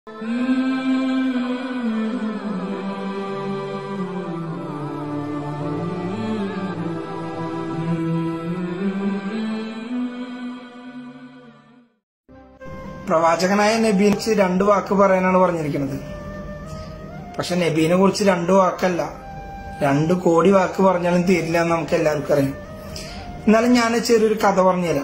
പ്രവാചകനായ നബീനെ കുറിച്ച് രണ്ട് വാക്ക് പറയാനാണ് പറഞ്ഞിരിക്കുന്നത് പക്ഷെ നബീനെ കുറിച്ച് രണ്ട് വാക്കല്ല രണ്ട് കോടി വാക്ക് പറഞ്ഞാലും തീരില്ല എന്ന് നമുക്ക് എല്ലാവർക്കും അറിയാം എന്നാലും ഞാൻ ചെറിയൊരു കഥ പറഞ്ഞുതരാം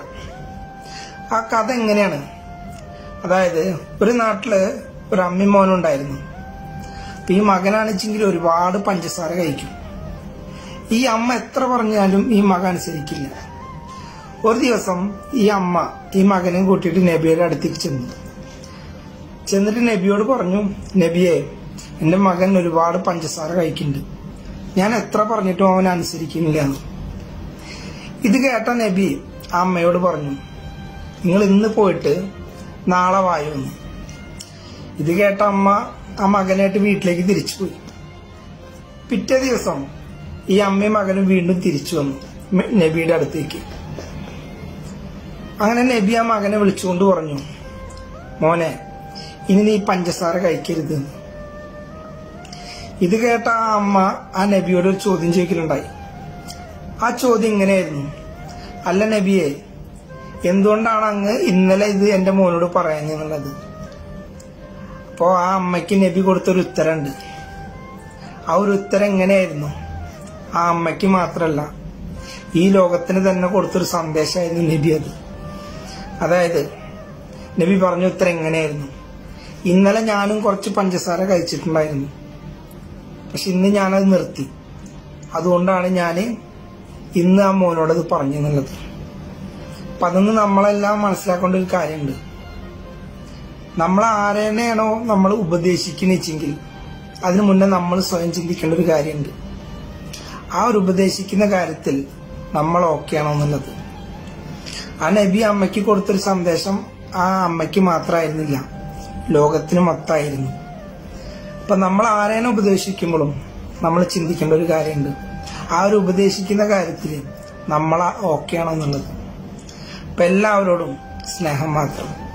ആ കഥ എങ്ങനെയാണ് അതായത് ഒരു നാട്ടില് ഒരു അമ്മയും മോനും ഉണ്ടായിരുന്നു അപ്പൊ ഈ മകനാണെച്ചെങ്കിൽ ഒരുപാട് പഞ്ചസാര കഴിക്കും ഈ അമ്മ എത്ര പറഞ്ഞാലും ഈ മകൻ അനുസരിക്കില്ല ഒരു ദിവസം ഈ അമ്മ ഈ മകനെ കൂട്ടിയിട്ട് നബിയുടെ അടുത്തേക്ക് ചെന്നു ചെന്നിട്ട് നബിയോട് പറഞ്ഞു നബിയെ എന്റെ മകൻ ഒരുപാട് പഞ്ചസാര കഴിക്കുന്നുണ്ട് ഞാൻ എത്ര പറഞ്ഞിട്ടും അവൻ അനുസരിക്കുന്നില്ല എന്ന്. ഇത് കേട്ട നബി ആ അമ്മയോട് പറഞ്ഞു നിങ്ങൾ ഇന്ന് പോയിട്ട് നാളെ വായുന്നു ഇത് കേട്ട അമ്മ ആ മകനായിട്ട് വീട്ടിലേക്ക് തിരിച്ചു പോയി പിറ്റേ ദിവസം ഈ അമ്മയും മകനും വീണ്ടും തിരിച്ചു വന്നു മെ- നബിയുടെ അടുത്തേക്ക് അങ്ങനെ നബി ആ മകനെ വിളിച്ചുകൊണ്ട് പറഞ്ഞു മോനെ ഇനി നീ പഞ്ചസാര കഴിക്കരുത് എന്ന്." ഇത് കേട്ട ആ അമ്മ ആ നബിയോട് ഒരു ചോദ്യം ചോദിക്കലുണ്ടായി ആ ചോദ്യം ഇങ്ങനെയായിരുന്നു അല്ല നബിയെ എന്തുകൊണ്ടാണ് അങ്ങ് ഇന്നലെ ഇത് എന്റെ മോനോട് പറയാന്നുള്ളത് അപ്പോ ആ അമ്മയ്ക്ക് നബി കൊടുത്തൊരു ഉത്തരമുണ്ട് ആ ഒരു ഉത്തരം എങ്ങനെയായിരുന്നു ആ അമ്മയ്ക്ക് മാത്രല്ല ഈ ലോകത്തിന് തന്നെ കൊടുത്തൊരു സന്ദേശമായിരുന്നു നബി അത് അതായത് നബി പറഞ്ഞ ഉത്തരം എങ്ങനെയായിരുന്നു ഇന്നലെ ഞാനും കുറച്ച് പഞ്ചസാര കഴിച്ചിട്ടുണ്ടായിരുന്നു പക്ഷെ ഇന്ന് ഞാനത് നിർത്തി അതുകൊണ്ടാണ് ഞാൻ ഇന്ന് ആ മോനോടത് പറഞ്ഞു എന്നുള്ളത് അപ്പൊ അതൊന്ന് നമ്മളെല്ലാം മനസ്സിലാക്കേണ്ട ഒരു കാര്യമുണ്ട് നമ്മൾ ആരെയാണോ നമ്മൾ ഉപദേശിക്കുന്നെങ്കിൽ അതിനു മുന്നേ നമ്മൾ സ്വയം ചിന്തിക്കേണ്ട ഒരു കാര്യമുണ്ട് ആ ഒരു ഉപദേശിക്കുന്ന കാര്യത്തിൽ നമ്മൾ ഓക്കെയാണോ എന്നുള്ളത് ആ നബി അമ്മയ്ക്ക് കൊടുത്തൊരു സന്ദേശം ആ അമ്മയ്ക്ക് മാത്രമായിരുന്നില്ല ലോകത്തിന് മൊത്തമായിരുന്നു അപ്പൊ നമ്മൾ ആരെയാണ് ഉപദേശിക്കുമ്പോഴും നമ്മൾ ചിന്തിക്കേണ്ട ഒരു കാര്യമുണ്ട് ആ ഒരു ഉപദേശിക്കുന്ന കാര്യത്തിൽ നമ്മൾ ഓക്കെയാണോ എന്നുള്ളത് അപ്പൊ എല്ലാവരോടും സ്നേഹം മാത്രം